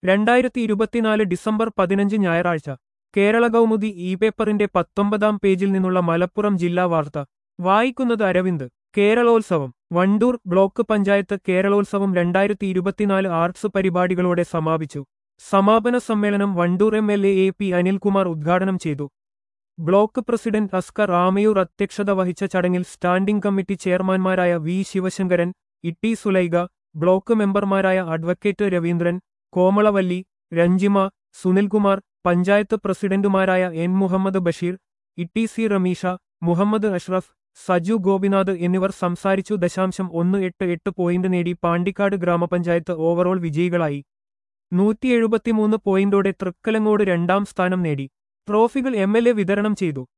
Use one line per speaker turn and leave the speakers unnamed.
രണ്ടായിരത്തി ഇരുപത്തിനാല് ഡിസംബർ പതിനഞ്ച് ഞായറാഴ്ച കേരള കൗമുദി ഇ പേപ്പറിന്റെ പത്തൊമ്പതാം പേജിൽ നിന്നുള്ള മലപ്പുറം ജില്ലാ വാർത്ത വായിക്കുന്നത് അരവിന്ദ് കേരളോത്സവം വണ്ടൂർ ബ്ലോക്ക് പഞ്ചായത്ത് കേരളോത്സവം രണ്ടായിരത്തി ഇരുപത്തിനാല് ആർട്സ് പരിപാടികളോടെ സമാപിച്ചു സമാപന സമ്മേളനം Wandoor M L A A P Anilkumar ഉദ്ഘാടനം ചെയ്തു ബ്ലോക്ക് പ്രസിഡന്റ് അസ്കർ ആമയൂർ അധ്യക്ഷത വഹിച്ച ചടങ്ങിൽ സ്റ്റാൻഡിംഗ് കമ്മിറ്റി ചെയർമാൻമാരായ വി ശിവശങ്കരൻ ഇട്ടി സുലൈഗ ബ്ലോക്ക് മെമ്പർമാരായ അഡ്വക്കേറ്റ് രവീന്ദ്രൻ കോമളവല്ലി രഞ്ജിമ സുനിൽകുമാർ പഞ്ചായത്ത് പ്രസിഡന്റുമാരായ എൻ മുഹമ്മദ് ബഷീർ ഇട്ടി സി റമീഷ മുഹമ്മദ് അഷ്റഫ് സജു ഗോപിനാഥ് എന്നിവർ സംസാരിച്ചു ദശാംശം ഒന്ന് എട്ട് എട്ട് പോയിന്റ് നേടി പാണ്ടിക്കാട് ഗ്രാമപഞ്ചായത്ത് ഓവറോൾ വിജയികളായി നൂറ്റി എഴുപത്തിമൂന്ന് പോയിന്റോടെ തൃക്കലങ്ങോട് രണ്ടാം സ്ഥാനം നേടി ട്രോഫികൾ എം എൽ എ വിതരണം ചെയ്തു